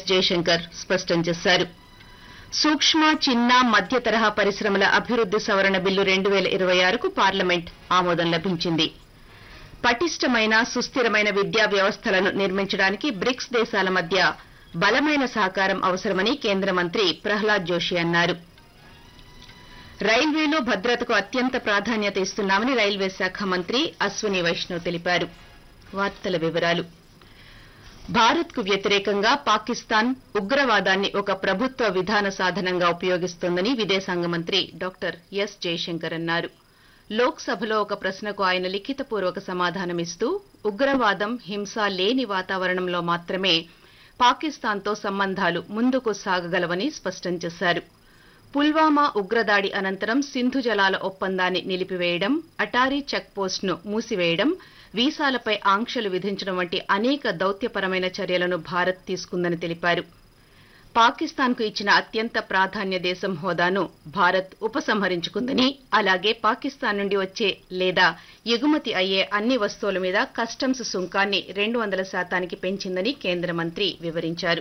జయశంకర్ స్పష్టం చేశారు సూక్ష్మ చిన్న మధ్య తరహా పరిశ్రమల అభివృద్ది సవరణ బిల్లు రెండు వేల ఇరవై ఆరుకు పార్లమెంట్ ఆమోదం లభించింది పటిష్టమైన సుస్థిరమైన విద్యా వ్యవస్థలను నిర్మించడానికి బ్రిక్స్ దేశాల మధ్య బలమైన సహకారం అవసరమని కేంద్ర మంత్రి ప్రహ్లాద్ జోషి అన్నారు రైల్వేలో భద్రతకు అత్యంత ప్రాధాన్యత ఇస్తున్నామని రైల్వే శాఖ మంత్రి అశ్వని వైష్ణవ్ తెలిపారు వార్తల వివరాలు భారత్ కు వ్యతిరేకంగా పాకిస్తాన్ ఉగ్రవాదాన్ని ఒక ప్రభుత్వ విధాన సాధనంగా ఉపయోగిస్తోందని విదేశాంగ మంత్రి డాక్టర్ ఎస్ జయశంకర్ అన్నారు లోక్సభలో ఒక ప్రశ్నకు ఆయన లిఖితపూర్వక సమాధానమిస్తూ ఉగ్రవాదం హింస లేని వాతావరణంలో మాత్రమే పాకిస్తాన్తో సంబంధాలు ముందుకు సాగగలవని స్పష్టం చేశారు పుల్వామా ఉగ్రదాడి అనంతరం సింధు జలాల ఒప్పందాన్ని నిలిపివేయడం అటారీ చెక్ పోస్ట్ను మూసివేయడం వీసాలపై ఆంక్షలు విధించడం వంటి అనేక దౌత్యపరమైన చర్యలను భారత్ తీసుకుందని తెలిపారు పాకిస్తాన్కు ఇచ్చిన అత్యంత ప్రాధాన్య దేశం హోదాను భారత్ ఉపసంహరించుకుందని అలాగే పాకిస్తాన్ నుండి వచ్చే లేదా ఎగుమతి అయ్యే అన్ని వస్తువుల మీద కస్టమ్స్ సుంకాన్ని రెండు వందల శాతానికి పెంచిందని కేంద్ర మంత్రి వివరించారు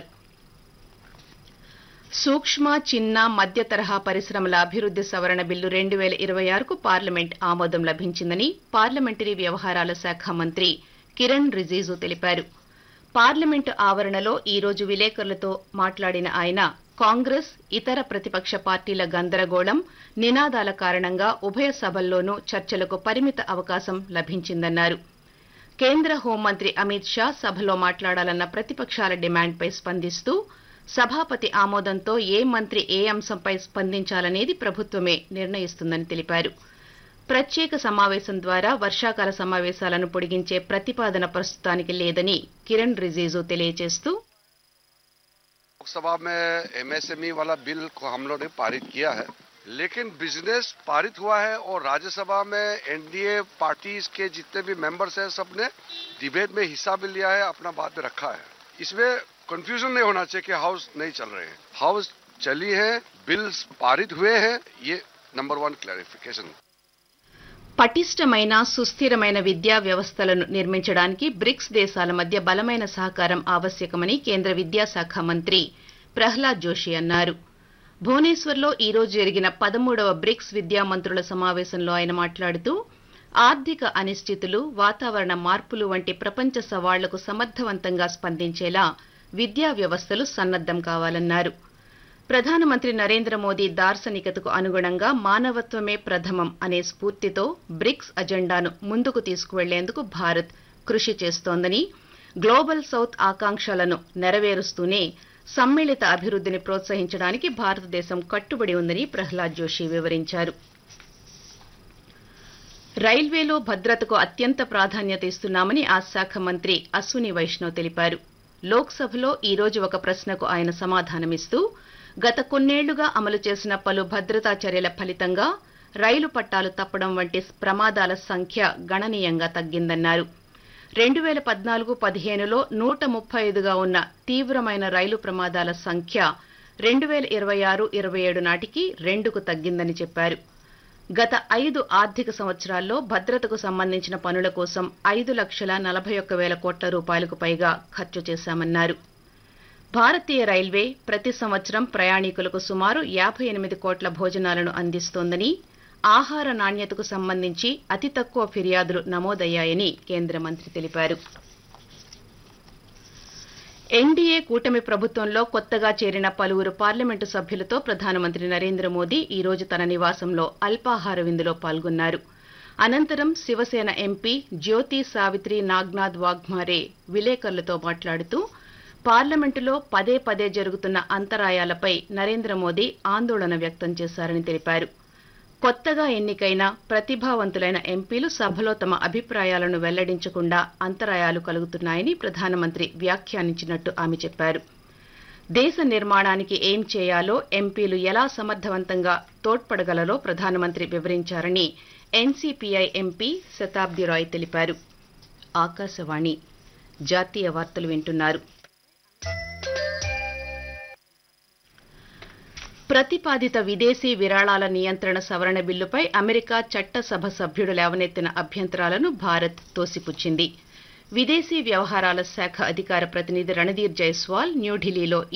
సూక్ష్మ చిన్న మధ్య తరహా పరిశ్రమల అభివృద్ది సవరణ బిల్లు రెండు వేల ఇరవై ఆరుకు పార్లమెంట్ ఆమోదం లభించిందని పార్లమెంటరీ వ్యవహారాల శాఖ మంత్రి కిరణ్ రిజిజు తెలిపారు పార్లమెంటు ఆవరణలో ఈ రోజు విలేకరులతో మాట్లాడిన ఆయన కాంగ్రెస్ ఇతర ప్రతిపక్ష పార్టీల గందరగోళం నినాదాల కారణంగా ఉభయ సభల్లోనూ చర్చలకు పరిమిత అవకాశం లభించిందన్నారు కేంద్ర హోంమంత్రి అమిత్ షా సభలో మాట్లాడాలన్న ప్రతిపక్షాల డిమాండ్పై స్పందిస్తూ సభాపతి ఆమోదంతో ఏ మంత్రి ఏ అంశంపై స్పందించాలనేది ప్రభుత్వమే నిర్ణయిస్తుందని తెలిపారు ప్రత్యేక సమావేశం ద్వారా వర్షాకాల సమావేశాలను పొడిగించే ప్రతిపాదన ప్రస్తుతానికి లేదని కిరణ్ రిజిజు తెలియజేస్తూ लोकसभा में एमएसएमई वाला बिल को हम लोग ने पारित किया है लेकिन बिजनेस पारित हुआ है और राज्यसभा में एनडीए पार्टीज के जितने भी मेंबर्स हैं सब ने डिबेट में हिस्सा भी लिया है अपना बात में रखा है इसमें कंफ्यूजन नहीं होना चाहिए कि हाउस नहीं चल रहे हैं हाउस चली है बिल्स पारित हुए हैं ये नंबर वन क्लैरिफिकेशन పటిష్టమైన సుస్థిరమైన విద్యా వ్యవస్థలను నిర్మించడానికి బ్రిక్స్ దేశాల మధ్య బలమైన సహకారం ఆవశ్యకమని కేంద్ర విద్యాశాఖ మంత్రి ప్రహ్లాద్ జోషి అన్నారు భువనేశ్వర్లో ఈ రోజు జరిగిన పదమూడవ బ్రిక్స్ విద్యా మంత్రుల సమావేశంలో ఆయన మాట్లాడుతూ ఆర్థిక అనిశ్చితులు వాతావరణ మార్పులు వంటి ప్రపంచ సవాళ్లకు సమర్థవంతంగా స్పందించేలా విద్యా వ్యవస్థలు సన్నద్దం కావాలన్నారు ప్రధానమంత్రి నరేంద్ర మోదీ దార్శనికతకు అనుగుణంగా మానవత్వమే ప్రథమం అనే స్ఫూర్తితో బ్రిక్స్ అజెండాను ముందుకు తీసుకువెళ్లేందుకు భారత్ కృషి చేస్తోందని గ్లోబల్ సౌత్ ఆకాంక్షలను నెరవేరుస్తూనే సమ్మిళిత అభివృద్ధిని ప్రోత్సహించడానికి భారతదేశం కట్టుబడి ఉందని ప్రహ్లాద్ జోషి వివరించారు రైల్వేలో భద్రతకు అత్యంత ప్రాధాన్యత ఇస్తున్నామని ఆ శాఖ మంత్రి అశ్విని వైష్ణవ్ తెలిపారు లోక్సభలో ఈ రోజు ఒక ప్రశ్నకు ఆయన సమాధానమిస్తూ గత కొన్నేళ్లుగా అమలు చేసిన పలు భద్రతా చర్యల ఫలితంగా రైలు పట్టాలు తప్పడం వంటి ప్రమాదాల సంఖ్య గణనీయంగా తగ్గిందన్నారు రెండు వేల పద్నాలుగు పదిహేనులో నూట ముప్పై ఐదుగా ఉన్న తీవ్రమైన రైలు ప్రమాదాల సంఖ్య రెండు వేల ఇరవై ఆరు ఇరవై ఏడు నాటికి రెండుకు తగ్గిందని చెప్పారు గత ఐదు ఆర్థిక సంవత్సరాల్లో భద్రతకు సంబంధించిన పనుల కోసం ఐదు లక్షల నలభై ఒక్క వేల కోట్ల రూపాయలకు పైగా ఖర్చు చేశామన్నారు భారతీయ రైల్వే ప్రతి సంవత్సరం ప్రయాణికులకు సుమారు యాభై ఎనిమిది కోట్ల భోజనాలను అందిస్తోందని ఆహార నాణ్యతకు సంబంధించి అతి తక్కువ ఫిర్యాదులు నమోదయ్యాయని కేంద్ర మంత్రి తెలిపారు ఎన్డీఏ కూటమి ప్రభుత్వంలో కొత్తగా చేరిన పలువురు పార్లమెంటు సభ్యులతో ప్రధానమంత్రి నరేంద్ర మోదీ ఈ రోజు తన నివాసంలో అల్పాహార విందులో పాల్గొన్నారు అనంతరం శివసేన ఎంపీ జ్యోతి సావిత్రి నాగ్నాథ్ వాగ్మారే విలేకరులతో మాట్లాడుతూ పార్లమెంటులో పదే పదే జరుగుతున్న అంతరాయాలపై నరేంద్ర మోదీ ఆందోళన వ్యక్తం చేశారని తెలిపారు కొత్తగా ఎన్నికైన ప్రతిభావంతులైన ఎంపీలు సభలో తమ అభిప్రాయాలను వెల్లడించకుండా అంతరాయాలు కలుగుతున్నాయని ప్రధానమంత్రి వ్యాఖ్యానించినట్టు ఆమె చెప్పారు దేశ నిర్మాణానికి ఏం చేయాలో ఎంపీలు ఎలా సమర్థవంతంగా తోడ్పడగలరో ప్రధానమంత్రి వివరించారని ఎన్సీపీఐ ఎంపీ శతాబ్ది రాయ్ తెలిపారు ఆకాశవాణి జాతీయ వార్తలు వింటున్నారు ప్రతిపాదిత విదేశీ విరాళాల నియంత్రణ సవరణ బిల్లుపై అమెరికా చట్టసభ సభ్యుడు లేవనెత్తిన అభ్యంతరాలను భారత్ తోసిపుచ్చింది విదేశీ వ్యవహారాల శాఖ అధికార ప్రతినిధి రణధీర్ జైస్వాల్ న్యూఢిల్లీలో